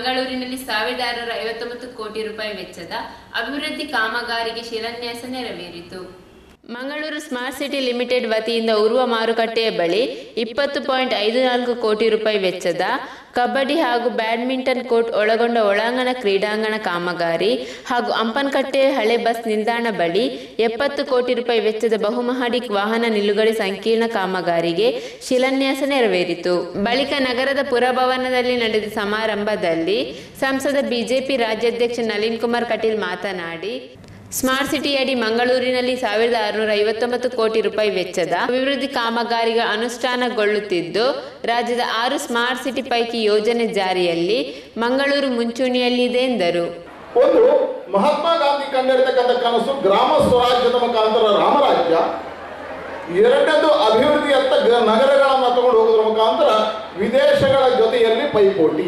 ಮಂಗಳೂರಿನಲ್ಲಿ ಸಾವಿರದ ಆರುನೂರ ಐವತ್ತೊಂಬತ್ತು ಕೋಟಿ ರೂಪಾಯಿ ವೆಚ್ಚದ ಅಭಿವೃದ್ಧಿ ಕಾಮಗಾರಿಗೆ ಶಿಲಾನ್ಯಾಸ ನೆರವೇರಿತು ಮಂಗಳೂರು ಸ್ಮಾರ್ಟ್ ಸಿಟಿ ಲಿಮಿಟೆಡ್ ವತಿಯಿಂದ ಉರುವ ಮಾರುಕಟ್ಟೆಯ ಬಳಿ ಇಪ್ಪತ್ತು ಪಾಯಿಂಟ್ ಐದು ನಾಲ್ಕು ಕೋಟಿ ರೂಪಾಯಿ ವೆಚ್ಚದ ಕಬಡ್ಡಿ ಹಾಗೂ ಬ್ಯಾಡ್ಮಿಂಟನ್ ಕೋರ್ಟ್ ಒಳಗೊಂಡ ಒಳಾಂಗಣ ಕ್ರೀಡಾಂಗಣ ಕಾಮಗಾರಿ ಹಾಗೂ ಅಂಪನ್ಕಟ್ಟೆ ಹಳೆ ಬಸ್ ನಿಲ್ದಾಣ ಬಳಿ ಎಪ್ಪತ್ತು ಕೋಟಿ ರೂಪಾಯಿ ವೆಚ್ಚದ ಬಹುಮಹಡಿ ವಾಹನ ನಿಲುಗಡೆ ಸಂಕೀರ್ಣ ಕಾಮಗಾರಿಗೆ ಶಿಲಾನ್ಯಾಸ ನೆರವೇರಿತು ಬಳಿಕ ನಗರದ ಪುರಭವನದಲ್ಲಿ ನಡೆದ ಸಮಾರಂಭದಲ್ಲಿ ಸಂಸದ ಬಿಜೆಪಿ ರಾಜ್ಯಾಧ್ಯಕ್ಷ ನಳಿನ್ ಕುಮಾರ್ ಕಟೀಲ್ ಮಾತನಾಡಿ ಸ್ಮಾರ್ಟ್ ಸಿಟಿಯಡಿ ಮಂಗಳೂರಿನಲ್ಲಿ ಸಾವಿರದ ಆರುನೂರ ಐವತ್ತೊಂಬತ್ತು ಕೋಟಿ ರೂಪಾಯಿ ವೆಚ್ಚದ ಅಭಿವೃದ್ಧಿ ಕಾಮಗಾರಿಗಳು ಅನುಷ್ಠಾನಗೊಳ್ಳುತ್ತಿದ್ದು ರಾಜ್ಯದ ಆರು ಸ್ಮಾರ್ಟ್ ಸಿಟಿ ಪೈಕಿ ಯೋಜನೆ ಜಾರಿಯಲ್ಲಿ ಮಂಗಳೂರು ಮುಂಚೂಣಿಯಲ್ಲಿದೆ ಎಂದರು ಒಂದು ಮಹಾತ್ಮ ಗಾಂಧಿ ಕಂಡಿರ್ತಕ್ಕಂಥ ಕನಸು ಗ್ರಾಮ ಸ್ವರಾಜ್ಯದ ಮುಖಾಂತರ ರಾಮರಾಜ್ಯ ಎರಡನೇದು ಅಭಿವೃದ್ಧಿಯತ್ತ ಗ- ನಗರಗಳನ್ನು ತಗೊಂಡು ಹೋಗೋದ್ರ ಮುಖಾಂತರ ವಿದೇಶಗಳ ಜೊತೆಯಲ್ಲಿ ಪೈಪೋಟಿ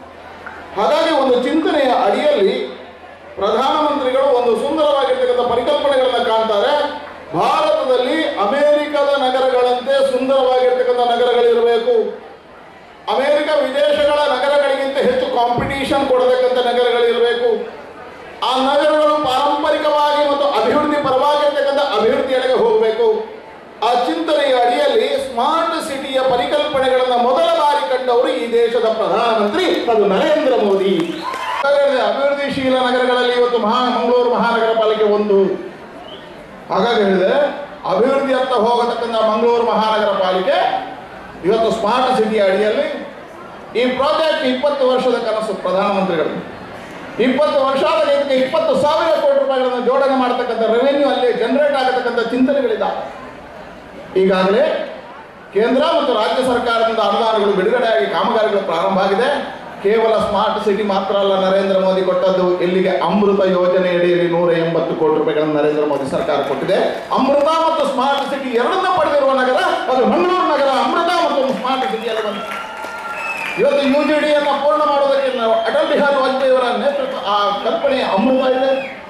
ಹಾಗಾಗಿ ಒಂದು ಚಿಂತನೆಯ ಅಡಿಯಲ್ಲಿ ಪ್ರಧಾನಮಂತ್ರಿಗಳು ಒಂದು ಸುಂದರವಾಗಿರ್ತಕ್ಕಂಥ ಪರಿಕಲ್ಪನೆಗಳನ್ನು ಕಾಣ್ತಾರೆ ಭಾರತದಲ್ಲಿ ಅಮೆರಿಕದ ನಗರಗಳಂತೆ ಸುಂದರವಾಗಿರ್ತಕ್ಕಂಥ ನಗರಗಳಿರಬೇಕು ಅಮೆರಿಕ ವಿದೇಶಗಳ ನಗರಗಳಿಗಿಂತ ಹೆಚ್ಚು ಕಾಂಪಿಟೀಷನ್ ಕೊಡತಕ್ಕಂಥ ನಗರಗಳಿರಬೇಕು ಆ ನಗರಗಳು ಪಾರಂಪರಿಕವಾಗಿ ಮತ್ತು ಅಭಿವೃದ್ಧಿ ಪರವಾಗಿರ್ತಕ್ಕಂಥ ಅಭಿವೃದ್ಧಿಯೆಡೆಗೆ ಹೋಗಬೇಕು ಆ ಚಿಂತನೆಯ ಅಡಿಯಲ್ಲಿ ಸ್ಮಾರ್ಟ್ ಸಿಟಿಯ ಪರಿಕಲ್ಪನೆಗಳನ್ನು ಮೊದಲ ಬಾರಿ ಕಂಡವರು ಈ ದೇಶದ ಪ್ರಧಾನಮಂತ್ರಿ ಅದು ನರೇಂದ್ರ ಮೋದಿ ಹಾಗಾದ್ರೆ ಅಭಿವೃದ್ಧಿಶೀಲ ನಗರಗಳಲ್ಲಿ ಇವತ್ತು ಮಹಾ ಮಂಗಳೂರು ಮಹಾನಗರ ಪಾಲಿಕೆ ಒಂದು ಹಾಗಾಗಿ ಹೇಳಿದೆ ಅಭಿವೃದ್ಧಿಯತ್ತ ಹೋಗತಕ್ಕಂಥ ಮಂಗಳೂರು ಮಹಾನಗರ ಪಾಲಿಕೆ ಇವತ್ತು ಸ್ಮಾರ್ಟ್ ಸಿಟಿ ಅಡಿಯಲ್ಲಿ ಈ ಪ್ರಾಜೆಕ್ಟ್ ಇಪ್ಪತ್ತು ವರ್ಷದ ಕನಸು ಪ್ರಧಾನಮಂತ್ರಿಗಳು ಇಪ್ಪತ್ತು ವರ್ಷ ಆದಾಗ ಇದಕ್ಕೆ ಇಪ್ಪತ್ತು ಸಾವಿರ ಕೋಟಿ ರೂಪಾಯಿಗಳನ್ನು ಜೋಡಣೆ ಮಾಡತಕ್ಕಂಥ ರೆವೆನ್ಯೂ ಅಲ್ಲಿ ಜನರೇಟ್ ಆಗತಕ್ಕಂಥ ಚಿಂತನೆಗಳಿದ್ದಾವೆ ಈಗಾಗಲೇ ಕೇಂದ್ರ ಮತ್ತು ರಾಜ್ಯ ಸರ್ಕಾರದಿಂದ ಅನುದಾನಗಳು ಬಿಡುಗಡೆಯಾಗಿ ಕಾಮಗಾರಿಗಳು ಪ್ರಾರಂಭ ಆಗಿದೆ ಕೇವಲ ಸ್ಮಾರ್ಟ್ ಸಿಟಿ ಮಾತ್ರ ಅಲ್ಲ ನರೇಂದ್ರ ಮೋದಿ ಕೊಟ್ಟದ್ದು ಇಲ್ಲಿಗೆ ಅಮೃತ ಯೋಜನೆ ಅಡಿಯಲ್ಲಿ ನೂರ ಎಂಬತ್ತು ಕೋಟಿ ರೂಪಾಯಿಗಳನ್ನು ನರೇಂದ್ರ ಮೋದಿ ಸರ್ಕಾರ ಕೊಟ್ಟಿದೆ ಅಮೃತ ಮತ್ತು ಸ್ಮಾರ್ಟ್ ಸಿಟಿ ಎರಡನ್ನ ಪಡೆದಿರುವ ನಗರ ಅದು ಮಂಗಳೂರು ನಗರ ಅಮೃತ ಮತ್ತು ಸ್ಮಾರ್ಟ್ ಸಿಟಿಯಲ್ಲಿ ಬಂದು ಇವತ್ತು ಯು ಜಿ ಡಿಯನ್ನು ಪೂರ್ಣ ಮಾಡೋದಕ್ಕೆ ನಾವು ಅಟಲ್ ಬಿಹಾರಿ ವಾಜಪೇಯಿ ಅವರ ನೇತೃತ್ವ ಆ ಕಲ್ಪನೆ ಅಮೃತ ಇದೆ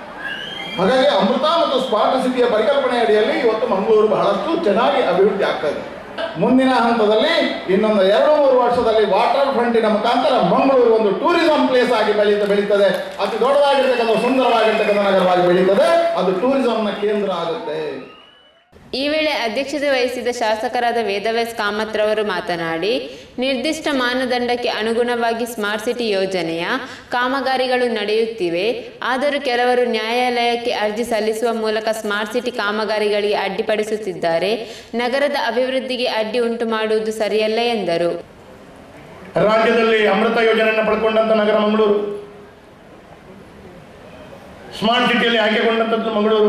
ಹಾಗಾಗಿ ಅಮೃತ ಮತ್ತು ಸ್ಮಾರ್ಟ್ ಸಿಟಿಯ ಪರಿಕಲ್ಪನೆ ಅಡಿಯಲ್ಲಿ ಇವತ್ತು ಮಂಗಳೂರು ಬಹಳಷ್ಟು ಚೆನ್ನಾಗಿ ಅಭಿವೃದ್ಧಿ ಆಗ್ತಾ ಇದೆ ಮುಂದಿನ ಹಂತದಲ್ಲಿ ಇನ್ನೊಂದು ಎರಡು ಮೂರು ವರ್ಷದಲ್ಲಿ ವಾಟರ್ ಫ್ರಂಟಿನ ಮುಖಾಂತರ ಮಂಗಳೂರು ಒಂದು ಟೂರಿಸಂ ಪ್ಲೇಸ್ ಆಗಿ ಬೆಳೀತ ಬೆಳೀತದೆ ಅತಿ ದೊಡ್ಡದಾಗಿರ್ತಕ್ಕಂಥ ಸುಂದರವಾಗಿರ್ತಕ್ಕಂಥ ನಗರವಾಗಿ ಬೆಳೀತದೆ ಅದು ಟೂರಿಸಂನ ಕೇಂದ್ರ ಆಗುತ್ತೆ ಈ ವೇಳೆ ಅಧ್ಯಕ್ಷತೆ ವಹಿಸಿದ ಶಾಸಕರಾದ ವೇದವ್ಯಾಸ್ ಕಾಮತ್ರವರು ಮಾತನಾಡಿ ನಿರ್ದಿಷ್ಟ ಮಾನದಂಡಕ್ಕೆ ಅನುಗುಣವಾಗಿ ಸ್ಮಾರ್ಟ್ ಸಿಟಿ ಯೋಜನೆಯ ಕಾಮಗಾರಿಗಳು ನಡೆಯುತ್ತಿವೆ ಆದರೂ ಕೆಲವರು ನ್ಯಾಯಾಲಯಕ್ಕೆ ಅರ್ಜಿ ಸಲ್ಲಿಸುವ ಮೂಲಕ ಸ್ಮಾರ್ಟ್ ಸಿಟಿ ಕಾಮಗಾರಿಗಳಿಗೆ ಅಡ್ಡಿಪಡಿಸುತ್ತಿದ್ದಾರೆ ನಗರದ ಅಭಿವೃದ್ಧಿಗೆ ಅಡ್ಡಿ ಉಂಟು ಮಾಡುವುದು ಸರಿಯಲ್ಲ ಎಂದರು ರಾಜ್ಯದಲ್ಲಿ ಅಮೃತ ಯೋಜನೆಯನ್ನು ಪಡ್ಕೊಂಡಂತ ನಗರ ಮಂಗಳೂರು ಸ್ಮಾರ್ಟ್ ಸಿಟಿಯಲ್ಲಿ ಆಯ್ಕೆಗೊಂಡಂಥದ್ದು ಮಂಗಳೂರು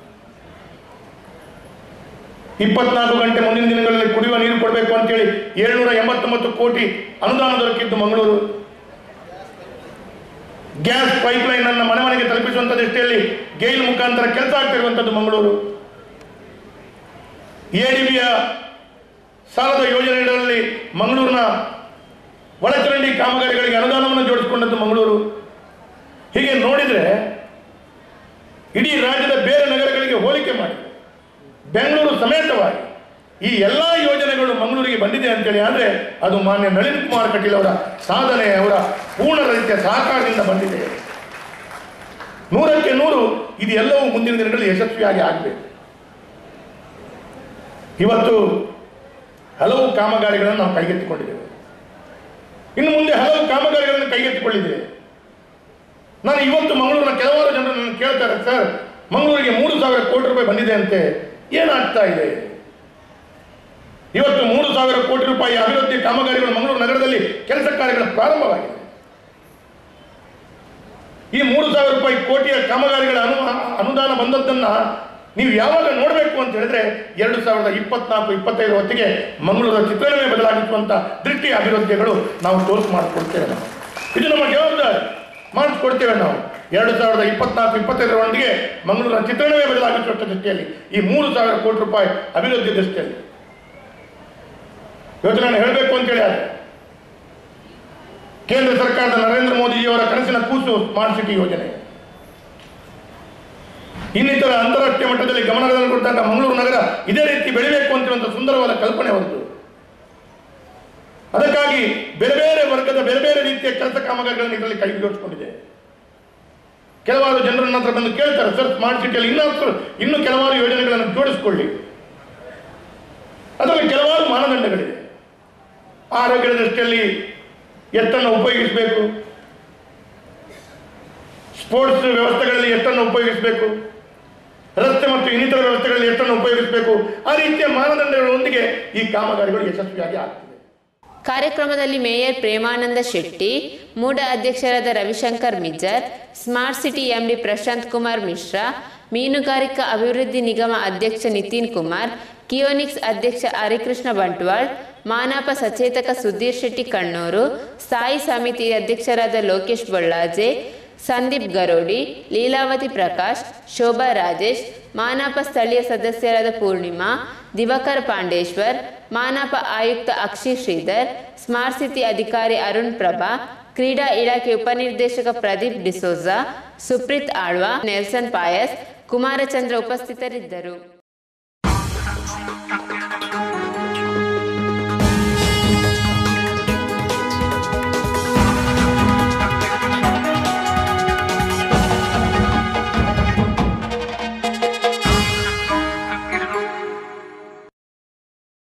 ಇಪ್ಪತ್ನಾಲ್ಕು ಗಂಟೆ ಮುಂದಿನ ದಿನಗಳಲ್ಲಿ ಕುಡಿಯುವ ನೀರು ಕೊಡಬೇಕು ಅಂತೇಳಿ ಏಳ್ನೂರ ಎಂಬತ್ತೊಂಬತ್ತು ಕೋಟಿ ಅನುದಾನ ದೊರಕಿದ್ದು ಮಂಗಳೂರು ಗ್ಯಾಸ್ ಪೈಪ್ಲೈನ್ ಅನ್ನು ಮನೆ ಮನೆಗೆ ತಲುಪಿಸುವಂಥ ದೃಷ್ಟಿಯಲ್ಲಿ ಗೈಲ್ ಮುಖಾಂತರ ಕೆಲಸ ಆಗ್ತಿರುವಂಥದ್ದು ಮಂಗಳೂರು ಎಡಿಬಿಯ ಸಾಲದ ಯೋಜನೆಗಳಲ್ಲಿ ಮಂಗಳೂರಿನ ಒಳಚರಂಡಿ ಕಾಮಗಾರಿಗಳಿಗೆ ಅನುದಾನವನ್ನು ಜೋಡಿಸಿಕೊಂಡದ್ದು ಮಂಗಳೂರು ಹೀಗೆ ನೋಡಿದರೆ ಇಡೀ ರಾಜ್ಯದ ಬೇರೆ ನಗರಗಳಿಗೆ ಹೋಲಿಕೆ ಮಾಡಿ ಬೆಂಗಳೂರು ಸಮೇತವಾಗಿ ಈ ಎಲ್ಲ ಯೋಜನೆಗಳು ಮಂಗಳೂರಿಗೆ ಬಂದಿದೆ ಅಂತೇಳಿ ಆದರೆ ಅದು ಮಾನ್ಯ ನಳಿನ್ ಕುಮಾರ್ ಕಟೀಲ್ ಅವರ ಸಾಧನೆ ಅವರ ಪೂರ್ಣ ರೀತಿಯ ಸಹಕಾರದಿಂದ ಬಂದಿದೆ ನೂರಕ್ಕೆ ನೂರು ಇದು ಎಲ್ಲವೂ ಮುಂದಿನ ದಿನಗಳಲ್ಲಿ ಯಶಸ್ವಿಯಾಗಿ ಆಗಬೇಕು ಇವತ್ತು ಹಲವು ಕಾಮಗಾರಿಗಳನ್ನು ನಾವು ಕೈಗೆತ್ತಿಕೊಂಡಿದ್ದೇವೆ ಇನ್ನು ಮುಂದೆ ಹಲವು ಕಾಮಗಾರಿಗಳನ್ನು ಕೈಗೆತ್ತಿಕೊಳ್ಳಿದ್ದೇವೆ ನಾನು ಇವತ್ತು ಮಂಗಳೂರಿನ ಕೆಲವಾರು ಜನರು ನನ್ನ ಕೇಳ್ತಾರೆ ಸರ್ ಮಂಗಳೂರಿಗೆ ಮೂರು ಸಾವಿರ ಕೋಟಿ ರೂಪಾಯಿ ಬಂದಿದೆ ಅಂತೆ ಏನಾಗ್ತಾ ಇದೆ ಇವತ್ತು ಮೂರು ಸಾವಿರ ಕೋಟಿ ರೂಪಾಯಿ ಅಭಿವೃದ್ಧಿ ಕಾಮಗಾರಿಗಳು ಮಂಗಳೂರು ನಗರದಲ್ಲಿ ಕೆಲಸ ಕಾರ್ಯಗಳು ಪ್ರಾರಂಭವಾಗಿದೆ ಈ ಮೂರು ಸಾವಿರ ರೂಪಾಯಿ ಕೋಟಿಯ ಕಾಮಗಾರಿಗಳ ಅನು ಅನುದಾನ ಬಂದದ್ದನ್ನ ನೀವು ಯಾವಾಗ ನೋಡಬೇಕು ಅಂತ ಹೇಳಿದ್ರೆ ಎರಡು ಸಾವಿರದ ಇಪ್ಪತ್ನಾಲ್ಕು ಇಪ್ಪತ್ತೈದು ಹೊತ್ತಿಗೆ ಮಂಗಳೂರ ಚಿತ್ರಣವೇ ಬದಲಾಗಿಸುವಂತ ದೃಷ್ಟಿ ಅಭಿವೃದ್ಧಿಗಳು ನಾವು ತೋರಿಸಿ ಮಾಡಿಕೊಡ್ತೇವೆ ನಾವು ಇದು ನಮ್ಮ ಜವಾಬ್ದಾರಿ ಮಾಡಿಸ್ಕೊಡ್ತೇವೆ ನಾವು ಎರಡು ಸಾವಿರದ ಇಪ್ಪತ್ನಾಲ್ಕು ಇಪ್ಪತ್ತೈದರೊಂದಿಗೆ ಮಂಗಳೂರಿನ ಚಿತ್ರಣವೇ ಬದಲಾಗಿಸುವಂಥ ದೃಷ್ಟಿಯಲ್ಲಿ ಈ ಮೂರು ಸಾವಿರ ಕೋಟಿ ರೂಪಾಯಿ ಅಭಿವೃದ್ಧಿ ದೃಷ್ಟಿಯಲ್ಲಿ ಇವತ್ತು ನಾನು ಹೇಳಬೇಕು ಅಂತೇಳಿ ಆದ್ರೆ ಕೇಂದ್ರ ಸರ್ಕಾರದ ನರೇಂದ್ರ ಮೋದಿಯವರ ಕನಸಿನ ಕೂಸು ಸ್ಮಾರ್ಟ್ ಸಿಟಿ ಯೋಜನೆ ಇನ್ನಿತರ ಅಂತಾರಾಷ್ಟ್ರೀಯ ಮಟ್ಟದಲ್ಲಿ ಗಮನಗಳನ್ನು ಕೊಟ್ಟಾಗ ಮಂಗಳೂರು ನಗರ ಇದೇ ರೀತಿ ಬೆಳಿಬೇಕು ಅಂತ ಒಂದು ಸುಂದರವಾದ ಕಲ್ಪನೆ ಹೊರತು ಅದಕ್ಕಾಗಿ ಬೇರೆ ಬೇರೆ ವರ್ಗದ ಬೇರೆ ಬೇರೆ ರೀತಿಯ ಕೆಲಸ ಕಾಮಗಾರಿಗಳನ್ನು ಇದರಲ್ಲಿ ಕೈ ಜೋಡಿಸಿಕೊಂಡಿದೆ ಕೆಲವಾರು ಜನರ ಹತ್ರ ಬಂದು ಕೇಳ್ತಾರೆ ಸರ್ ಸ್ಮಾರ್ಟ್ ಸಿಟಿಯಲ್ಲಿ ಇನ್ನೂ ಇನ್ನು ಕೆಲವಾರು ಯೋಜನೆಗಳನ್ನು ಜೋಡಿಸಿಕೊಳ್ಳಿ ಅದರಲ್ಲಿ ಕೆಲವಾರು ಮಾನದಂಡಗಳಿವೆ ಆರೋಗ್ಯದ ದೃಷ್ಟಿಯಲ್ಲಿ ಎಷ್ಟನ್ನು ಉಪಯೋಗಿಸಬೇಕು ಸ್ಪೋರ್ಟ್ಸ್ ವ್ಯವಸ್ಥೆಗಳಲ್ಲಿ ಎಷ್ಟನ್ನು ಉಪಯೋಗಿಸಬೇಕು ರಸ್ತೆ ಮತ್ತು ಇನ್ನಿತರ ವ್ಯವಸ್ಥೆಗಳಲ್ಲಿ ಎಷ್ಟನ್ನು ಉಪಯೋಗಿಸಬೇಕು ಆ ರೀತಿಯ ಮಾನದಂಡಗಳೊಂದಿಗೆ ಈ ಕಾಮಗಾರಿಗಳು ಯಶಸ್ವಿಯಾಗಿ ಆಗ್ತದೆ ಕಾರ್ಯಕ್ರಮದಲ್ಲಿ ಮೇಯರ್ ಪ್ರೇಮಾನಂದ ಶೆಟ್ಟಿ ಮೂಡ ಅಧ್ಯಕ್ಷರಾದ Ravishankar Mijar smart city M D Prashant Kumar Mishra ಮೀನುಗಾರಿಕಾ ಅಭಿವೃದ್ಧಿ ನಿಗಮ ಅಧ್ಯಕ್ಷ ನಿತಿನ್ ಕುಮಾರ್ ಕಿಯೋನಿಕ್ಸ್ ಅಧ್ಯಕ್ಷ ಹರಿಕೃಷ್ಣ ಬಂಟ್ವಾಳ್ ಮಾನಪ ಸಚೇತಕ ಸುಧೀರ್ ಶೆಟ್ಟಿ ಕಣ್ಣೂರು ಸ್ಥಾಯಿ ಸಮಿತಿ ಅಧ್ಯಕ್ಷರಾದ ಲೋಕೇಶ್ ಬೊಳ್ಳಾಜೆ ಸಂದೀಪ್ ಗರೋಡಿ ಲೀಲಾವತಿ ಪ್ರಕಾಶ್ ಶೋಭಾ ರಾಜೇಶ್ ಮಾನಪ ಸ್ಥಳೀಯ ಸದಸ್ಯರಾದ ಪೂರ್ಣಿಮಾ ದಿವಾಕರ್ ಪಾಂಡೇಶ್ವರ್ ಮಾನಪ ಆಯುಕ್ತ ಅಕ್ಷಿ ಶ್ರೀಧರ್ ಸ್ಮಾರ್ಟ್ ಸಿಟಿ ಅಧಿಕಾರಿ ಅರುಣ್ ಪ್ರಭಾ ಕ್ರೀಡಾ ಇಲಾಖೆ ಉಪನಿರ್ದೇಶಕ ಪ್ರದೀಪ್ ಡಿಸೋಜಾ ಸುಪ್ರೀತ್ ಆಳ್ವಾ ನೆಲ್ಸನ್ ಪಾಯಸ್ ಕುಮಾರಚಂದ್ರ ಉಪಸ್ಥಿತರಿದ್ದರು